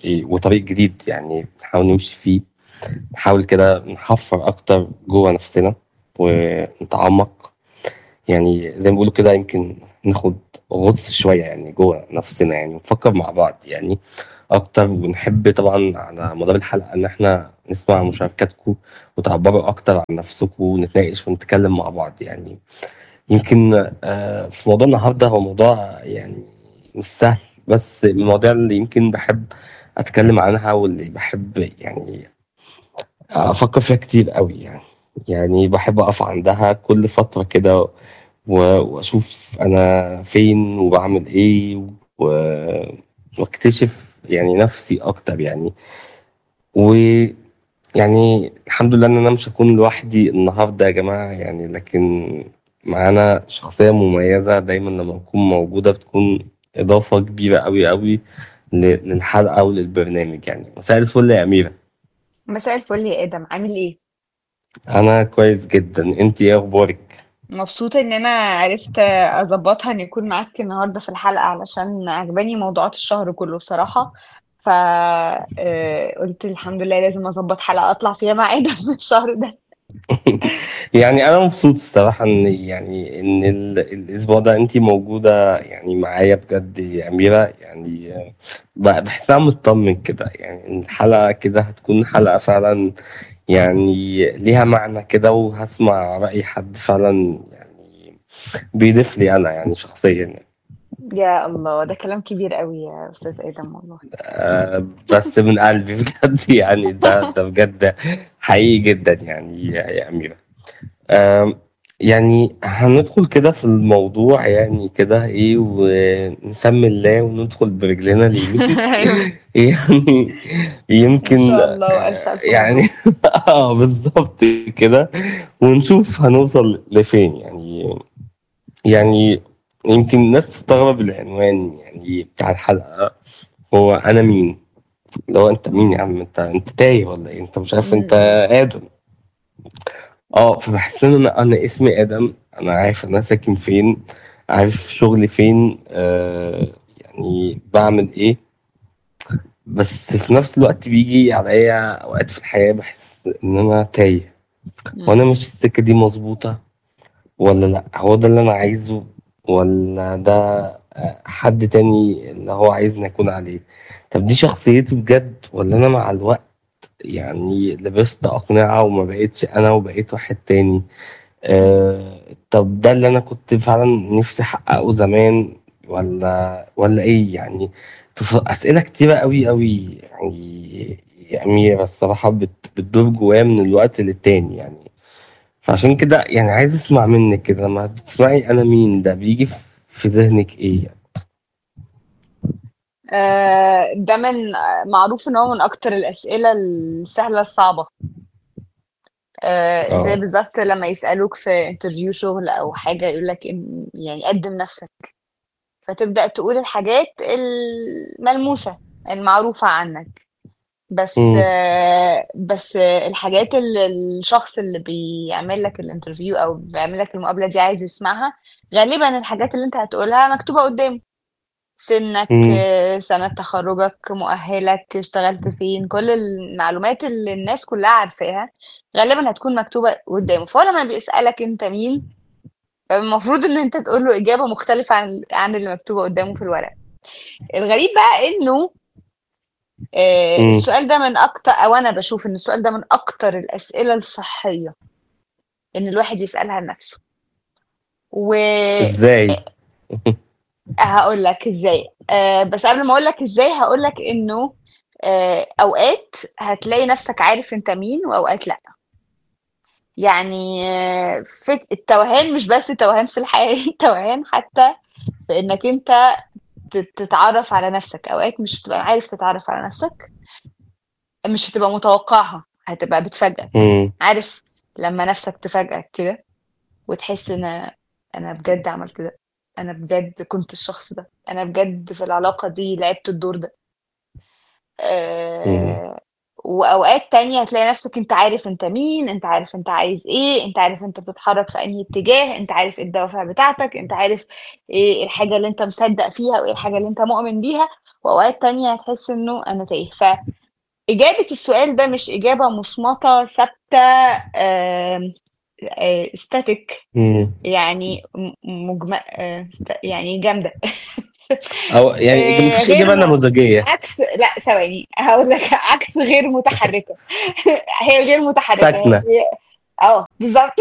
إيه، وطريق جديد يعني نحاول نمشي فيه نحاول كده نحفر أكتر جوه نفسنا ونتعمق يعني زي ما بيقولوا كده يمكن ناخد غطس شوية يعني جوه نفسنا يعني نفكر مع بعض يعني أكتر ونحب طبعا على مدار الحلقة إن إحنا نسمع مشاركاتكم وتعبروا أكتر عن نفسكم ونتناقش ونتكلم مع بعض يعني يمكن آه، في موضوع النهارده هو موضوع يعني مش سهل بس المواضيع اللي يمكن بحب أتكلم عنها واللي بحب يعني أفكر فيها كتير قوي يعني يعني بحب أقف عندها كل فترة كده و- وأشوف أنا فين وبعمل إيه و- واكتشف يعني نفسي أكتر يعني ويعني الحمد لله إن أنا مش هكون لوحدي النهاردة يا جماعة يعني لكن معانا شخصية مميزة دايما لما تكون موجودة بتكون إضافة كبيرة أوي أوي ل- للحلقة وللبرنامج يعني مساء الفل يا أميرة مساء الفل يا ادم عامل ايه أنا كويس جدا أنت إيه أخبارك؟ مبسوطه ان انا عرفت اظبطها ان يكون معاك النهارده في الحلقه علشان عجباني موضوعات الشهر كله بصراحه ف آه، قلت الحمد لله لازم اظبط حلقه اطلع فيها مع ادم الشهر ده يعني أنا مبسوط الصراحة إن يعني إن ال- الأسبوع ده أنت موجودة يعني معايا بجد يا أميرة يعني آه، ب- بحسها مطمن كده يعني إن الحلقة كده هتكون حلقة فعلا يعني ليها معنى كده وهسمع رأي حد فعلا يعني بيضيف لي أنا يعني شخصيا يعني. يا الله ده كلام كبير قوي يا استاذ ادم والله آه، بس من قلبي بجد يعني ده ده بجد حقيقي جدا يعني يا يا أميرة آم، يعني هندخل كده في الموضوع يعني كده ايه ونسمي الله وندخل برجلنا اليمين ايوه يعني ان يمكن شاء الله والف آه، الف يعني مبروك اه بالظبط كده ونشوف هنوصل لفين يعني يعني يمكن الناس تستغرب العنوان يعني بتاع الحلقة هو أنا مين؟ لو أنت مين يا عم أنت أنت تايه ولا إيه؟ أنت مش عارف أنت م- آدم اه فبحس ان انا انا اسمي ادم انا عارف انا ساكن فين عارف شغلي فين آه يعني بعمل ايه بس في نفس الوقت بيجي عليا اوقات في الحياة بحس ان انا تايه م- وانا مش السكة دي مظبوطة ولا لا هو ده اللي انا عايزه ولا ده آه، حد تاني اللي هو عايزني اكون عليه طب دي شخصيتي بجد ولا انا مع الوقت يعني لبست اقنعة وما بقتش انا وبقيت واحد تاني آه، طب ده اللي انا كنت فعلا نفسي احققه زمان ولا ولا ايه يعني فف- اسئله كتيره قوي قوي يعني يا اميره الصراحه بت- بتدور جوايا من الوقت للتاني يعني فعشان كده يعني عايز اسمع منك كده لما بتسمعي انا مين ده بيجي في في ذهنك ايه آه، ده من آه، معروف ان هو من اكتر الاسئله السهله الصعبه آه، زي اه بالظبط لما يسألوك في انترفيو شغل أو حاجة يقولك إن يعني قدم نفسك فتبدأ تقول الحاجات الملموسة المعروفة عنك بس امم آه، بس آه، الحاجات اللي الشخص اللي بيعمل لك الانترفيو أو بيعمل لك المقابلة دي عايز يسمعها غالبا الحاجات اللي انت هتقولها مكتوبة قدامه سنك امم آه، سنة تخرجك مؤهلك اشتغلت فين كل المعلومات اللي الناس كلها عارفاها غالبا هتكون مكتوبة قدامه فهو لما بيسألك انت مين المفروض ان انت تقول له إجابة مختلفة عن عن اللي مكتوبة قدامه في الورق الغريب بقى انه آه، امم السؤال ده من اكتر او انا بشوف ان السؤال ده من اكتر الأسئلة الصحية ان الواحد يسألها لنفسه وهقول ازاي لك ازاي آه، بس قبل ما اقول لك ازاي هقول لك انه آه، اوقات هتلاقي نفسك عارف انت مين واوقات لا يعني آه، فك... التوهان مش بس توهان في الحياة توهان حتى في انك انت تت- تتعرف على نفسك اوقات مش هتبقى عارف تتعرف على نفسك مش هتبقى متوقعها هتبقى بتفاجئك امم عارف لما نفسك تفاجئك كده وتحس ان انا بجد عملت ده انا بجد كنت الشخص ده انا بجد في العلاقة دي لعبت الدور ده امم آه واوقات تانية هتلاقي نفسك انت عارف انت مين انت عارف انت عايز ايه انت عارف انت بتتحرك في انهي اتجاه انت عارف ايه الدوافع بتاعتك انت عارف ايه الحاجة اللي انت مصدق فيها وايه الحاجة اللي انت مؤمن بيها واوقات تانية هتحس انه انا تايه فاجابة السؤال ده مش اجابة مصمتة ثابتة ستاتيك مم. يعني م- مجمع آه، است- يعني جامدة او يعني آه، مفيش غير اجابه م- نموذجيه عكس لا ثواني هقول لك عكس غير متحركة هي غير متحركة ساكنه هي اه بالظبط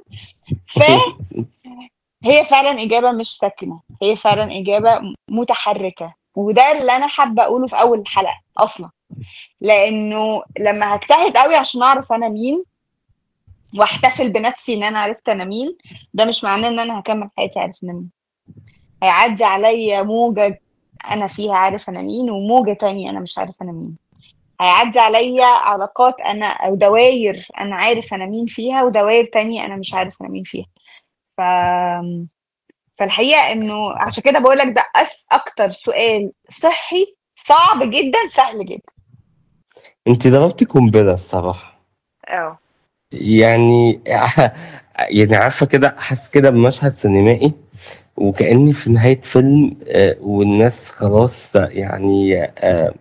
فهي فعلا إجابة مش ساكنة هي فعلا إجابة م- متحركة وده اللي أنا حابة أقوله في أول الحلقة أصلا لأنه لما هجتهد قوي عشان أعرف أنا مين واحتفل بنفسي إن أنا عرفت أنا مين ده مش معناه إن أنا هكمل حياتي عارف أنا مين هيعدي عليا موجة أنا فيها عارف أنا مين وموجة تانية أنا مش عارف أنا مين هيعدي عليا علاقات أنا أو دواير أنا عارف أنا مين فيها ودواير تانية أنا مش عارف أنا مين فيها ف... فالحقيقة إنه عشان كده بقول لك ده أس أكتر سؤال صحي صعب جدا سهل جدا انت ضربتي قنبله الصراحه اه يعني يعني عارفه كده حاسس كده بمشهد سينمائي وكأني في نهاية فيلم آه، والناس خلاص يعني آه،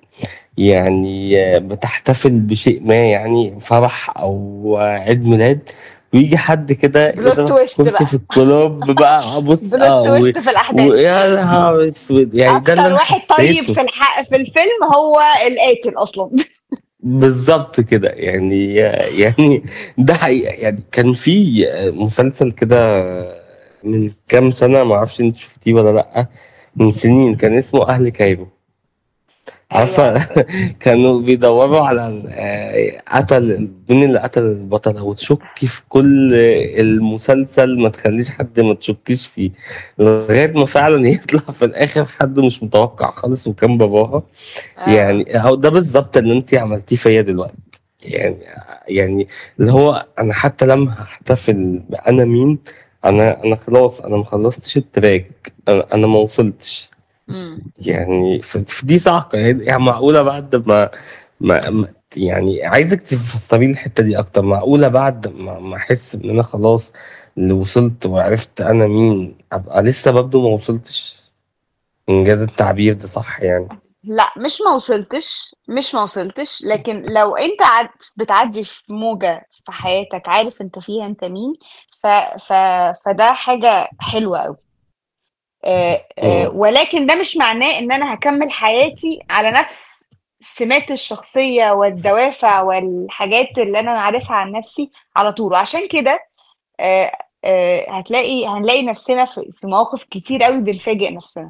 يعني آه، بتحتفل بشيء ما يعني فرح أو عيد ميلاد ويجي حد كده بلوت يضرب تويست كرسي بقى في الكلوب بقى بص بلوت اه و- تويست في الأحداث ويا نهار اسود يعني ده اللي أكتر انا واحد طيب حسيته في الح... في الفيلم هو القاتل أصلا بالظبط كده يعني يعني ده حقيقة يعني كان في مسلسل كده من كام سنة ما اعرفش انت شفتيه ولا لأ من سنين كان اسمه أهل كايرو عارفة أيوه كانوا بيدوروا على آه، قتل مين اللي قتل البطلة وتشكي في كل المسلسل ما تخليش حد ما تشكيش فيه لغاية ما فعلا يطلع في الآخر حد مش متوقع خالص وكان باباها اه يعني هو ده بالظبط اللي انت عملتيه فيا دلوقتي يعني يعني اللي هو انا حتى لما هحتفل بانا مين انا انا خلاص انا ما خلصتش التراك انا انا ما وصلتش أمم. يعني في في دي صعقة يعني يعني معقولة بعد ما ما ما- يعني عايزك تفسري لي الحتة دي أكتر معقولة بعد ما ما أحس إن أنا خلاص اللي وصلت وعرفت أنا مين أبقى لسه برضه ما وصلتش إنجاز التعبير ده صح يعني لا مش ما وصلتش مش ما وصلتش لكن لو انت عد بتعدي في موجة في حياتك عارف انت فيها انت مين ف... ف... فده حاجة حلوة قوي آه، آه، مم. ولكن ده مش معناه ان انا هكمل حياتي على نفس سمات الشخصية والدوافع والحاجات اللي انا عارفها عن نفسي على طول وعشان كده آه، آه، هتلاقي هنلاقي نفسنا في في مواقف كتير قوي بنفاجئ نفسنا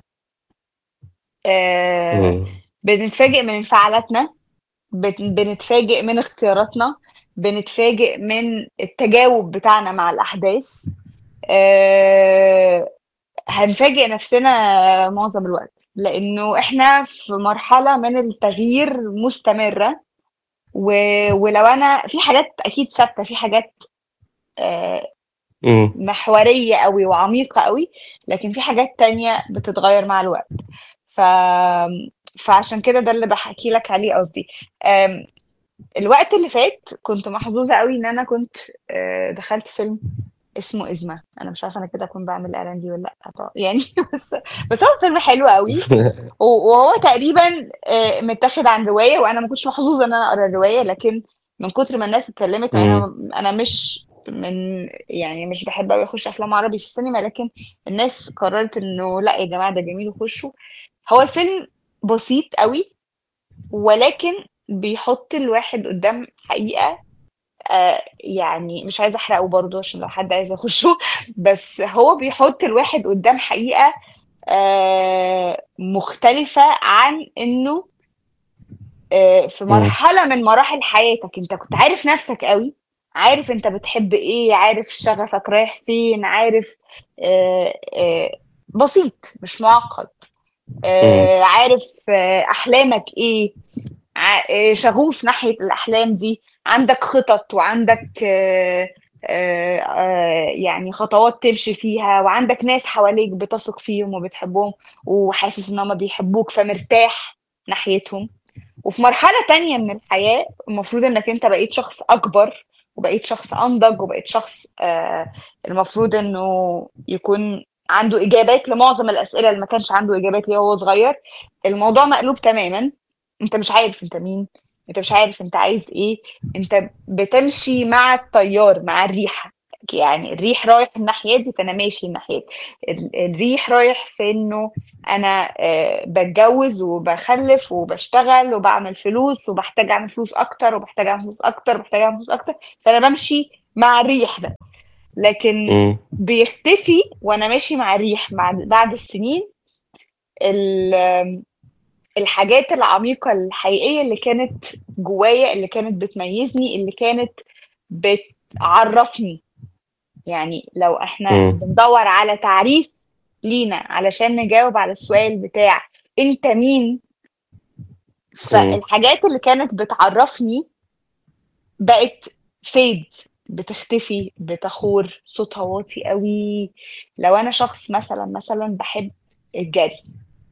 آه، مم. بنتفاجئ من انفعالاتنا بن- بنتفاجئ من اختياراتنا بنتفاجئ من التجاوب بتاعنا مع الأحداث آه، هنفاجئ نفسنا معظم الوقت لأنه إحنا في مرحلة من التغيير مستمرة و... ولو أنا في حاجات أكيد ثابتة في حاجات آه، مم. محورية قوي وعميقة قوي لكن في حاجات تانية بتتغير مع الوقت ف... فعشان كده ده اللي بحكي لك عليه قصدي أم، الوقت اللي فات كنت محظوظة قوي ان انا كنت آه، دخلت فيلم اسمه إزمة انا مش عارفة انا كده اكون بعمل اعلان دي ولا لا طبعا. يعني بس بس هو فيلم حلو قوي و- وهو تقريبا آه، متاخد عن رواية وانا ما كنتش محظوظة ان انا اقرا الرواية لكن من كتر ما الناس اتكلمت مع مم. انا انا مش من يعني مش بحب قوي اخش افلام عربي في السينما لكن الناس قررت انه لا يا جماعة ده جميل وخشوا هو الفيلم بسيط قوي ولكن بيحط الواحد قدام حقيقة آه يعني مش عايزة أحرقه برضه عشان لو حد عايز يخشه بس هو بيحط الواحد قدام حقيقة آه مختلفة عن إنه آه في مم. مرحلة من مراحل حياتك أنت كنت عارف نفسك قوي عارف أنت بتحب إيه عارف شغفك رايح فين عارف آه آه بسيط مش معقد مم. آه عارف آه أحلامك إيه ع- آه، شغوف ناحية الأحلام دي عندك خطط وعندك آه، آه، آه، يعني خطوات تمشي فيها وعندك ناس حواليك بتثق فيهم وبتحبهم وحاسس ان هم بيحبوك فمرتاح ناحيتهم وفي مرحلة تانية من الحياة المفروض إنك أنت بقيت شخص أكبر وبقيت شخص أنضج وبقيت شخص آه المفروض إنه يكون عنده إجابات لمعظم الأسئلة اللي ما كانش عنده إجابات ليها وهو صغير الموضوع مقلوب تماما أنت مش عارف أنت مين أنت مش عارف أنت عايز إيه أنت بتمشي مع التيار مع الريحة يعني الريح رايح الناحية دي فأنا ماشي الناحية دي ال- الريح رايح في إنه أنا آه، بتجوز وبخلف وبشتغل وبعمل فلوس وبحتاج أعمل فلوس أكتر وبحتاج أعمل فلوس أكتر وبحتاج أعمل فلوس أكتر فأنا بمشي مع الريح ده لكن مم. بيختفي وانا ماشي مع الريح مع بعد السنين ال- الحاجات العميقة الحقيقية اللي كانت جوايا اللي كانت بتميزني اللي كانت بتعرفني يعني لو احنا مم. بندور على تعريف لينا علشان نجاوب على السؤال بتاع انت مين فالحاجات اللي كانت بتعرفني بقت فيد بتختفي بتخور صوتها واطي قوي لو انا شخص مثلا مثلا بحب الجري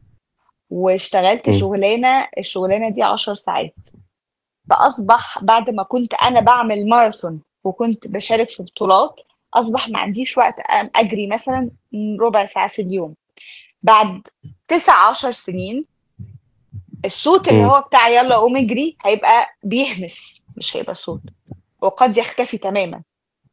واشتغلت مم. شغلانه الشغلانه دي عشر ساعات فاصبح بعد ما كنت انا بعمل ماراثون وكنت بشارك في بطولات اصبح ما عنديش وقت أ- اجري مثلا ربع ساعه في اليوم بعد تسع عشر سنين الصوت اللي مم. هو بتاع يلا قوم اجري هيبقى بيهمس مش هيبقى صوت وقد يختفي تماما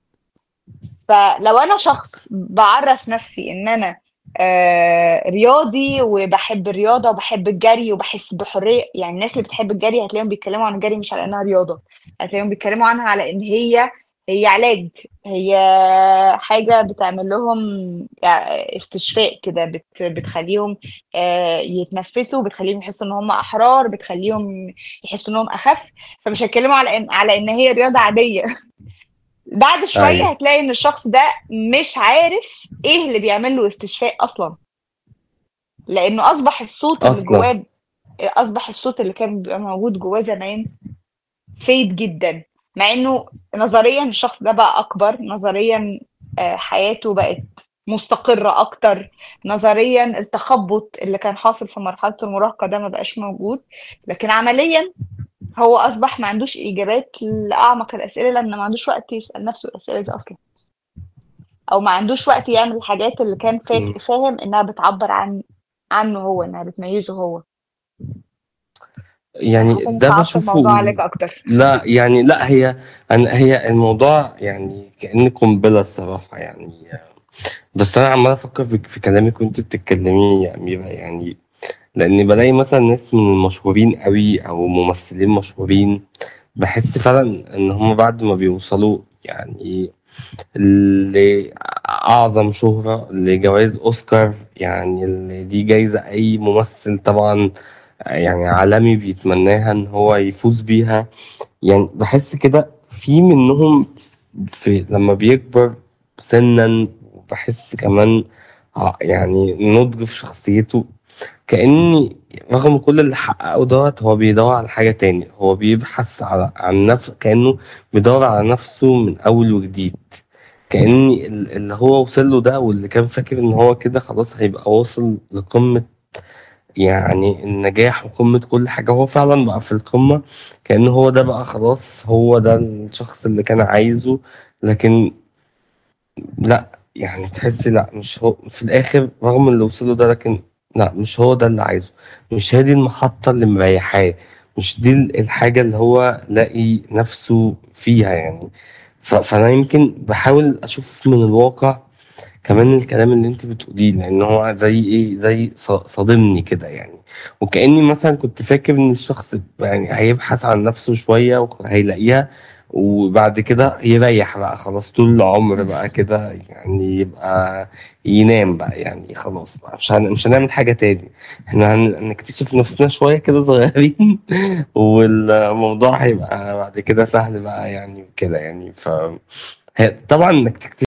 فلو انا شخص بعرف نفسي ان انا آه رياضي وبحب الرياضه وبحب الجري وبحس بحريه يعني الناس اللي بتحب الجري هتلاقيهم بيتكلموا عن الجري مش على انها رياضه هتلاقيهم بيتكلموا عنها على ان هي هي علاج هي حاجه بتعمل لهم يعني استشفاء كده بت بتخليهم آه يتنفسوا بتخليهم يحسوا ان هم احرار بتخليهم يحسوا انهم اخف فمش هيتكلموا على ان على ان هي رياضه عاديه بعد شويه أيوة. هتلاقي ان الشخص ده مش عارف ايه اللي بيعمل له استشفاء اصلا لانه اصبح الصوت اللي أصلاً. جواه اصبح الصوت اللي كان بيبقى موجود جواه زمان فيد جدا مع انه نظريا الشخص ده بقى اكبر نظريا آه، حياته بقت مستقرة أكتر نظريا التخبط اللي كان حاصل في مرحلة المراهقة ده ما بقاش موجود لكن عمليا هو أصبح ما عندوش إجابات لأعمق الأسئلة لأن ما عندوش وقت يسأل نفسه الأسئلة دي أصلا أو ما عندوش وقت يعمل الحاجات اللي كان فا- مم. فاهم إنها بتعبر عن عنه هو إنها بتميزه هو يعني حاسة ده إني صعبت الموضوع بشوفه عليك أكتر لا يعني لا هي أنا هي الموضوع يعني كأن قنبلة الصراحة يعني بس أنا عمال أفكر في في كلامك وأنت بتتكلمي يا أميرة يعني لأن بلاقي مثلا ناس من المشهورين قوي أو ممثلين مشهورين بحس فعلا إن هم بعد ما بيوصلوا يعني لأعظم شهرة لجوائز أوسكار يعني اللي دي جايزة أي ممثل طبعا يعني عالمي بيتمناها إن هو يفوز بيها يعني بحس كده في منهم في لما بيكبر سنا وبحس كمان ع- يعني نضج في شخصيته كأني رغم كل اللي حققه دوت هو بيدور على حاجة تاني هو بيبحث على عن نفسه كأنه بيدور على نفسه من أول وجديد كأني ال- اللي هو وصل له ده واللي كان فاكر إن هو كده خلاص هيبقى واصل لقمة يعني النجاح وقمة كل حاجة هو فعلا بقى في القمة كأنه هو ده بقى خلاص هو ده الشخص اللي كان عايزه لكن لا يعني تحس لا مش هو في الآخر رغم اللي وصله ده لكن لا مش هو ده اللي عايزه مش هي دي المحطة اللي مريحاه مش دي الحاجة اللي هو لاقي نفسه فيها يعني ف- فأنا يمكن بحاول أشوف من الواقع كمان الكلام اللي انت بتقوليه لان هو زي ايه زي ص- صادمني كده يعني وكاني مثلا كنت فاكر ان الشخص يعني هيبحث عن نفسه شويه وهيلاقيها وبعد كده يريح بقى خلاص طول العمر بقى كده يعني يبقى ينام بقى يعني خلاص بقى مش هن... مش هنعمل حاجه تاني احنا هن... هنكتشف نفسنا شويه كده صغيرين والموضوع هيبقى بعد كده سهل بقى يعني وكده يعني ف هي- طبعا انك تكتشف